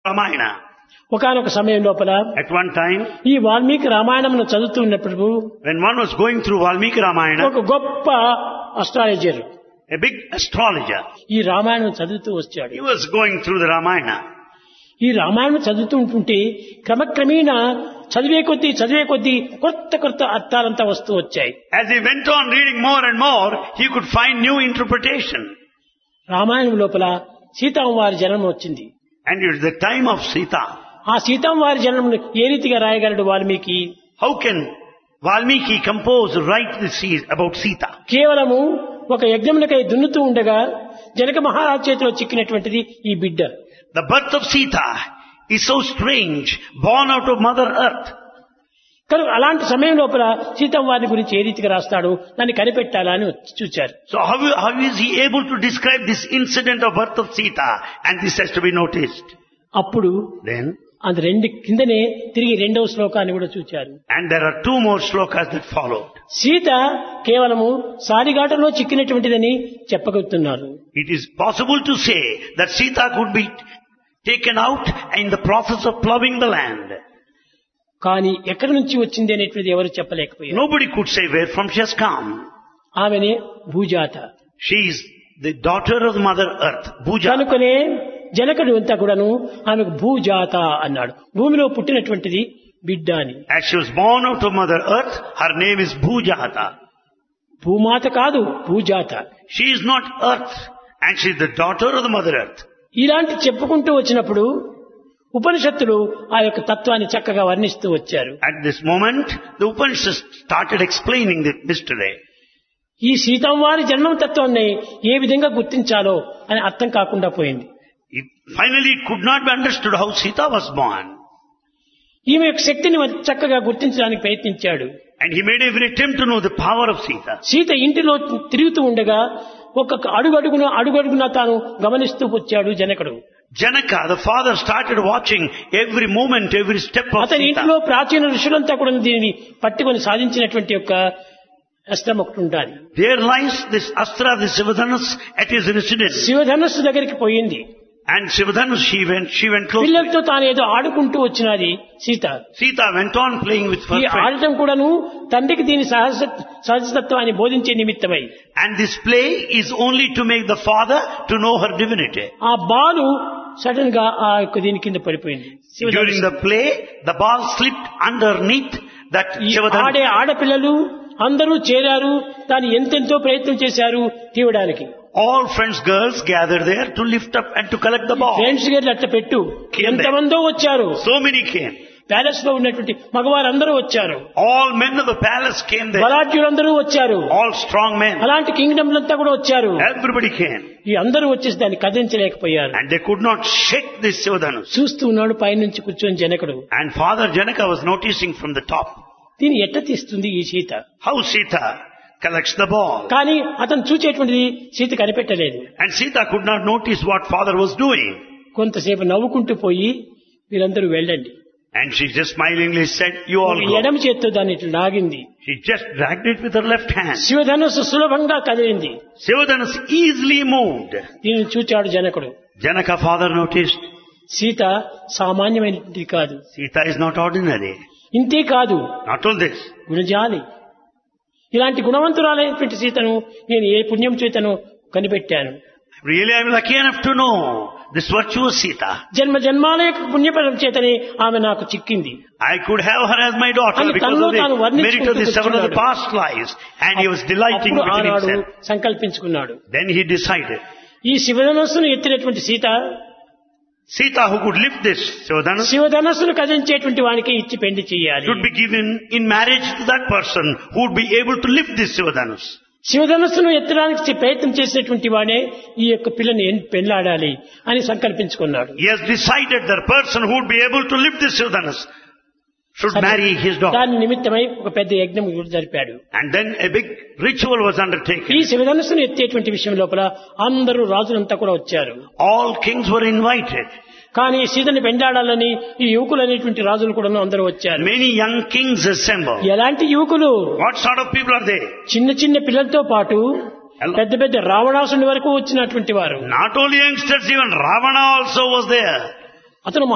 Ramayana. ఒకనొక సమయం లోపల At one time, ఈ వాల్మీకి రామాయణమును చదువుతూ ఉన్నప్పుడు when one was going through Valmiki Ramayana, ఒక గొప్ప అస్ట్రాలజర్ a big astrologer, ఈ రామాయణం చదువుతూ వచ్చాడు he was going through the Ramayana. ఈ రామాయణం చదువుతూ ఉంటుంటే క్రమక్రమేణా చదివే కొద్దీ చదివే కొద్దీ కొత్త కొత్త అర్థాలంతా వస్తూ వచ్చాయి As he went on reading more and more, he could find new interpretation. Ramayanam లోపల సీతాం వారి జన్మ వచ్చింది And it was the time of Sita. ఆ సీతాం వారి జన్మను ఏ రీతిగా రాయగలడు Valmiki How can Valmiki compose, write this is about Sita? కేవలము ఒక యజ్ఞములకై దున్నుతూ ఉండగా జనక మహారాజు చేతిలో చిక్కినటువంటిది ఈ బిడ్డ The birth of Sita is so strange, born out of Mother Earth. కనుక అలాంటి సమయం లోపల సీతం వారిని గురించి ఏ రీతిగా రాస్తాడు దాన్ని కనిపెట్టాలా అని వచ్చి చూచారు So how, how is he able to describe this incident of birth of Sita? And this has to be noticed. అప్పుడు Then, అది రెండు కిందనే తిరిగి రెండవ శ్లోకాన్ని కూడా చూచారు and there are two more slokas that followed. Sita కేవలము సారిగాటలో చిక్కినటువంటిదని చెప్పగలుగుతున్నారు It is possible to say that Sita could be taken out in the process of plowing the land. కానీ ఎక్కడి నుంచి వచ్చింది అనేటువంటిది ఎవరు చెప్పలేకపోయారు Nobody could say where from she has come. ఆమెనే భూజాత She is the daughter of Mother Earth, Bhuja. కనుకనే జనకుడు అంతా కూడాను ఆమెకు భూజాత అన్నాడు భూమిలో పుట్టినటువంటిది బిడ్డ అని As she was born out of Mother Earth, her name is Bhujata. భూమాత కాదు భూజాత She is not Earth, and she is the daughter of the Mother Earth. ఇలాంటి చెప్పుకుంటూ వచ్చినప్పుడు ఉపనిషత్తులు ఆ యొక్క తత్వాన్ని చక్కగా వర్ణిస్తూ వచ్చారు At this moment, the Upanishads started explaining the mystery. ఈ సీతంవారి జన్మ తత్వాన్ని ఏ విధంగా గుర్తించాలో అని అర్థం కాకుండా పోయింది It, finally, it could not be understood how Sita was born. ఈమె యొక్క శక్తిని చక్కగా గుర్తించడానికి ప్రయత్నించాడు And he made every attempt to know the power of Sita. Sita ఇంటిలో తిరుగుతూ ఉండగా ఒక్కొక్క అడుగడుగున అడుగడుగున తాను గమనిస్తూ వచ్చాడు జనకుడు Janaka, the father, started watching every movement, every step of అతని Sita. ఇంటిలో ప్రాచీన ఋషులంతా కూడా దీనిని పట్టుకొని సాధించినటువంటి యొక్క అస్త్రం ఒకటి ఉండాలి There lies this Astra, this Sivadhanas at his residence. శివధనస్సు దగ్గరికి పోయింది And Sivadhanas, she went, she went close. పిల్లలతో తాను ఏదో ఆడుకుంటూ వచ్చినది Sita Sita went on playing with her ఈ friend. ఆడటం కూడాను తండ్రికి దీని సహజ సహజతత్వాన్ని బోధించే నిమిత్తమై And this play is only to make the father to know her divinity. ఆ బాలు సడన్ గా ఆ యొక్క దీని కింద పడిపోయింది During the play, the ball slipped underneath that ఈ Sivadhanas. ఆడే ఆడపిల్లలు అందరూ చేరారు దాన్ని ఎంతెంతో ప్రయత్నం చేశారు తీయడానికి All friends, girls gathered there to lift up and to collect the ball. Friends గారు అట్ట పెట్టు ఎంతమందో వచ్చారు So many came. ప్యాలెస్ లో ఉన్నటువంటి మగవారందరూ వచ్చారు All men of the palace came there. బలాఢ్యులందరూ వచ్చారు All strong men. అలాంటి కింగ్డమ్లంతా కూడా వచ్చారు Everybody came. ఈ అందరూ వచ్చేసి దాన్ని కదిలించలేకపోయారు And they could not shake this Sivadhanus. చూస్తూ ఉన్నాడు పైనుంచి కూర్చొని జనకుడు And Father Janaka was noticing from the top దీన్ని ఎట్ట తీస్తుంది ఈ Sita how Sita collects the ball. కానీ అతను చూచేటువంటిది Sita కనిపెట్టలేదు And Sita could not notice what father was doing. కొంతసేపు నవ్వుకుంటూ పోయి మీరందరూ వెళ్ళండి And she just smilingly said, you all go. ఎడమ చేత్తో దాన్ని ఇట్లా లాగింది She just dragged it with her left hand. శివధనుస్సు సులభంగా కదిలింది Sivadhanus easily moved. దీనిని చూచాడు జనకుడు Janaka father noticed, సీత సామాన్యమైనది కాదు Sita is not ordinary. ఇంతే కాదు Not all this. గుణజాలి ఇలాంటి గుణవంతురాలైనటువంటి సీతను నేను ఏ పుణ్యం చేతను కనిపెట్టాను Really I'm lucky enough to know this virtuous Sita. జన్మ జన్మాల యొక్క పుణ్యఫలం చేతనే ఆమె నాకు చిక్కింది I could have her as my daughter అని because తనలో of తాను the వర్ణించుకుంటూ merit of the seven of the కూర్చున్నాడు. past lives. And he was delighting అప్పుడు within ఆనాడు himself. సంకల్పించుకున్నాడు Then he decided, ఈ శివధనస్సును ఎత్తినటువంటి Sita Sita who could lift this Sivadhanus శివధనస్సును కదిలించేటువంటి వానికి ఇచ్చి పెళ్లి చేయాలి should be given in marriage to that person who would be able to lift this Sivadhanus. శివధనస్సును ఎత్తడానికి చే- ప్రయత్నం చేసినటువంటి వాడే ఈ యొక్క పిల్లని ఎన్- పెళ్లాడాలి అని సంకల్పించుకున్నాడు He has decided the person who would be able to lift this Sivadhanus should marry his daughter. దాని నిమిత్తమై ఒక పెద్ద యజ్ఞం కూడా జరిపాడు And then a big ritual was ఈ undertaken. శివధనస్సును ఎత్తేటువంటి విషయం లోపల అందరూ రాజులంతా కూడా వచ్చారు All kings were invited. కానీ సీతని పెండాడాలని ఈ యువకులు అనేటువంటి రాజులు కూడా అందరూ వచ్చారు Many young kings assembled. ఎలాంటి యువకులు What sort of people are they? చిన్న చిన్న పిల్లలతో పాటు పెద్ద పెద్ద రావణాసుని వరకు వచ్చినటువంటి వారు Not only youngsters, even Ravana also was there. అతను